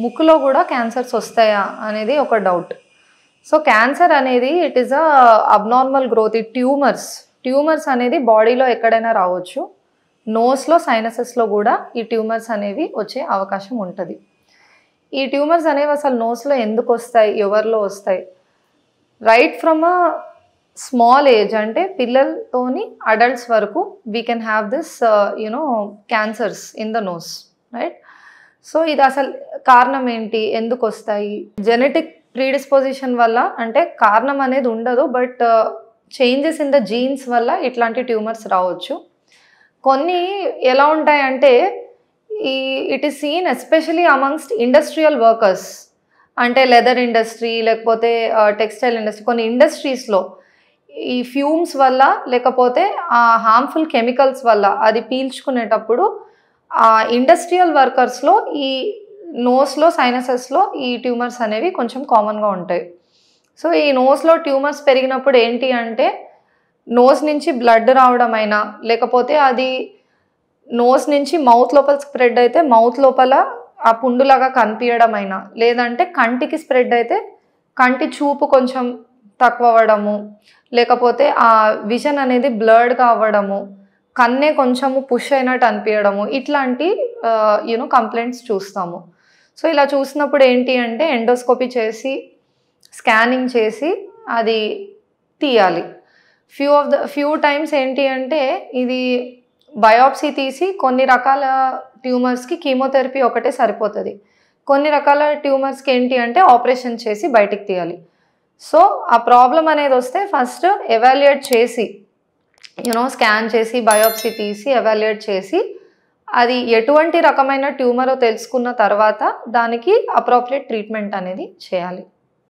ముక్కులో కూడా క్యాన్సర్స్ వస్తాయా అనేది ఒక డౌట్ సో క్యాన్సర్ అనేది it is a abnormal growth ఈ ట్యూమర్స్ ట్యూమర్స్ అనేది బాడీలో ఎక్కడైనా రావచ్చు నోస్లో సైనసెస్లో కూడా ఈ ట్యూమర్స్ అనేవి వచ్చే అవకాశం ఉంటుంది ఈ ట్యూమర్స్ అనేవి అసలు నోస్లో ఎందుకు వస్తాయి ఎవరిలో వస్తాయి right from a small age అంటే పిల్లలతోని అడల్ట్స్ వరకు we can have this you know cancers in the nose right so ఇది అసలు కారణం ఏంటి ఎందుకు వస్తాయి జెనెటిక్ ప్రీడిస్పోజిషన్ వల్ల అంటే కారణం అనేది ఉండదు but changes in the genes వల్ల ఇట్లాంటి ట్యూమర్స్ రావచ్చు కొన్ని ఎలా ఉంటాయంటే ఈ it is seen especially amongst industrial workers అంటే లెదర్ ఇండస్ట్రీ లేకపోతే టెక్స్టైల్ ఇండస్ట్రీ కొన్ని ఇండస్ట్రీస్లో ఈ ఫ్యూమ్స్ వల్ల లేకపోతే ఆ హార్మ్ఫుల్ కెమికల్స్ వల్ల అది పీల్చుకునేటప్పుడు ఆ ఇండస్ట్రియల్ వర్కర్స్లో ఈ నోస్లో సైనసెస్లో ఈ ట్యూమర్స్ అనేవి కొంచెం కామన్గా ఉంటాయి సో ఈ నోస్లో ట్యూమర్స్ పెరిగినప్పుడు ఏంటి అంటే నోస్ నుంచి బ్లడ్ రావడం అయినా లేకపోతే అది నోస్ నుంచి మౌత్ లోపల స్ప్రెడ్ అయితే మౌత్ లోపల ఆ పుండులాగా కనిపించడం అయినా లేదంటే కంటికి స్ప్రెడ్ అయితే కంటి చూపు కొంచెం తక్కువ అవ్వడము లేకపోతే ఆ విజన్ అనేది బ్లర్డ్గా అవ్వడము కన్నే కొంచెము పుష్ అయినట్టు అనిపించడము ఇట్లాంటి యూనో కంప్లైంట్స్ చూస్తాము సో ఇలా చూసినప్పుడు ఏంటి అంటే ఎండోస్కోపీ చేసి స్కానింగ్ చేసి అది తీయాలి few of the few times ఏంటి అంటే ఇది బయాప్సీ తీసి కొన్ని రకాల ట్యూమర్స్కి కీమోథెరపీ ఒకటే సరిపోతుంది కొన్ని రకాల ట్యూమర్స్కి ఏంటి అంటే ఆపరేషన్ చేసి బయటికి తీయాలి సో ఆ ప్రాబ్లం అనేది వస్తే ఫస్ట్ ఎవాల్యుయేట్ చేసి యూనో స్కాన్ చేసి బయోప్సీ తీసి ఎవాల్యుయేట్ చేసి అది ఎటువంటి రకమైన ట్యూమరో తెలుసుకున్న తర్వాత దానికి అప్రోప్రియేట్ ట్రీట్మెంట్ అనేది చేయాలి